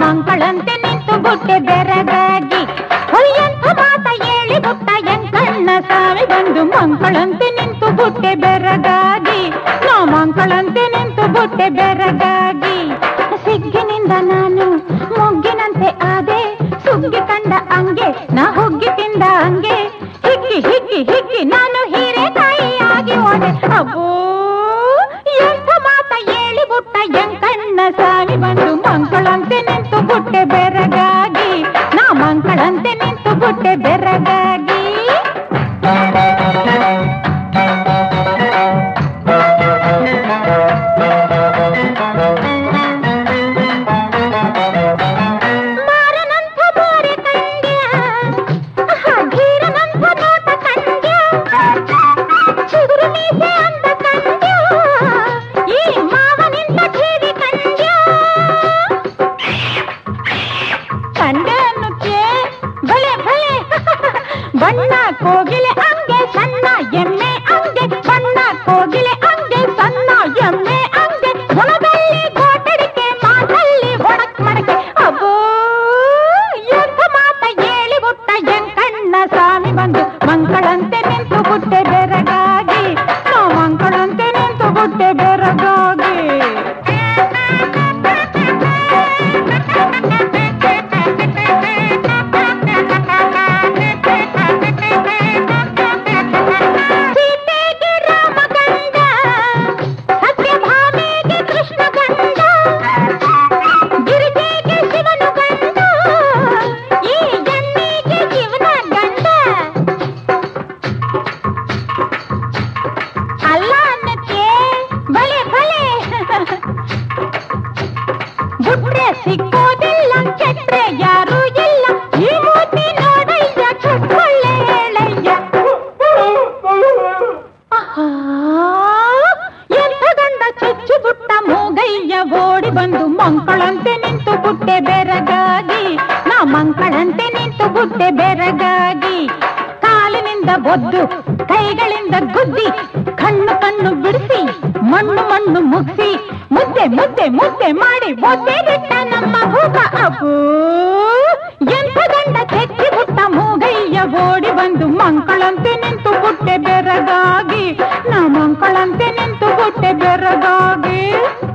ಮಂಗಳಂತೆ ನಿಂತು ಬುಟ್ಟೆ ಬೆರಗಾಗಿ ಎಂಥ ಮಾತ ಹೇಳಿ ಬುಟ್ಟ ಎಂಕಣ್ಣ ಸಾವಿ ಬಂದು ಮಂಗಳಂತೆ ನಿಂತು ಬುಟ್ಟೆ ಬೆರಗಾಗಿ ನಾ ಮಂಗಳಂತೆ ನಿಂತು ಬುಟ್ಟೆ ಬೆರಗಾಗಿ ಸಿಗ್ಗಿನಿಂದ ನಾನು ಮೊಗ್ಗಿನಂತೆ ಆದೆ ಸುಗ್ಗಿ ಕಂಡ ಅಂಗೆ ನಾ ಹುಗ್ಗಿ ತಿಂದ ಅಂಗೆ ಹಿಗ್ಗಿ ಹಿಗ್ಗಿ ಹಿಗ್ಗಿ ನಾನು ಹೀರೆಕಾಯಿಯಾಗಿ ಹೋದೆ ಅಬ್ಬೋ ಎಂಥ ಮಾತ ಹೇಳಿ ಬುಟ್ಟ ಎಂಕಣ್ಣ ಸಾವಿ ಬಂದು ಮಂಗಳಂತೆ ನಿಂತು ಬುಟ್ಟೆ ಬೆರಗಾಗಿ ನಾ ಮಂಗಳಂತೆ ನಿಂತು ಬುಟ್ಟೆ ಬೆರಗಾಗಿ ಮಾರನಂಥ ಮೋರೆ ಕಂಡ್ಯ ಧೀರನಂಥ ನೋಟ ಕಂಡ್ಯ ಚಿಗುರು ಮೀಸೆ ಅಂದ ಕಂಡ್ಯ ಈ ಮಾವನಿಂದ ಛೇದಿ ಕಂಡ್ಯ ಕಂಡೆ ಅನ್ನುತ್ತೆ ಭಲೆ ಭಲೆ ಬಣ್ಣ ಕೋಗಿಲೆ ಅಂಗೆ ಸಣ್ಣ ಎಮ್ಮೆ ಅಂಗೆ ಬಣ್ಣ ಕೋಗಿಲೆ ಅಂಗೆ ಸಣ್ಣ ಎಮ್ಮೆ ಅಂಗೆ ಗುಣದಲ್ಲಿ ಗೋಟಡಿಕೆ ಮಾತಲ್ಲಿ ಒಡಕ್ ಮಡಕೆ ಅಬ್ಬೋ ಎಂಥ ಮಾತ ಹೇಳಿ ಬುಟ್ಟ ಎಂಕಣ್ಣ ಸ್ವಾಮಿ ಬಂದು ಮಂಗಳಂತೆ ನಿಂತು ಬುಟ್ಟೆ ಬೆರಗಾಗಿ ನಾ ಮಂಗಳಂತೆ ನಿಂತು ಬುಟ್ಟೆ ಬೆರಗಾಗಿ ಸೀತೆಗೆ ರಾಮ ಗಂಡ ಸತ್ಯಭಾಮೆಗೆ ಕೃಷ್ಣ ಗಂಡ ಗಿರಿಜೆಗೆ ಶಿವನು ಗಂಡ ಈ ಎಣ್ಣಿಗೆ ಜೀವನ ಗಂಡ ಅಲ್ಲ ಅನ್ನಕ್ಕೆ ಬಲೆ ಬಲೆ ಬುಟ್ರೆ ಸಿಕ್ಕೋದಿಲ್ಲ ಕೆಟ್ರೆ ಯಾರು ಇಲ್ಲ ಈ ಮೂತಿ ನೋಡಯ್ಯ ಚುಟ್ಕೊಳ್ಳೆ ಹೇಳಯ್ಯ ಆಹಾ, ಎಂಥ ಗಂಡ ಚುಚ್ಚು ಬುಟ್ಟ ಮೂಗಯ್ಯ ಓಡಿ ಬಂದು ಮಂಕಳಂತೆ ನಿಂತು ಬುಟ್ಟೆ ಬೆರಗಾಗಿ ನಾ ಮಂಕಳಂತೆ ನಿಂತು ಬುಟ್ಟೆ ಬೆರಗಾಗಿ ಕಾಲಿನಿಂದ ಬೊದ್ದು ಕೈಗಳಿಂದ ಗುದ್ದಿ ಕಣ್ಣು ಕಣ್ಣು ಬಿಡಿಸಿ ಮಣ್ಣು ಮಣ್ಣು ಮುಗಿಸಿ ಮುದ್ದೆ ಮುದ್ದೆ ಮುದ್ದೆ ಮಾಡಿ ಒದ್ದೆ ಬಿಟ್ಟ ನಮ್ಮ ಭೂಪ ಅಬ್ಬೂ ಎಂಥ ಗಂಡ ಕೆಚ್ಚಿ ಬುಟ್ಟ ಮೂಗಯ್ಯ ಓಡಿ ಬಂದು ಮಂಕಳಂತೆ ನಿಂತು ಬುಟ್ಟೆ ಬೆರಗಾಗಿ ನಾ ಮಂಕಳಂತೆ ನಿಂತು ಬುಟ್ಟೆ ಬೆರಗಾಗಿ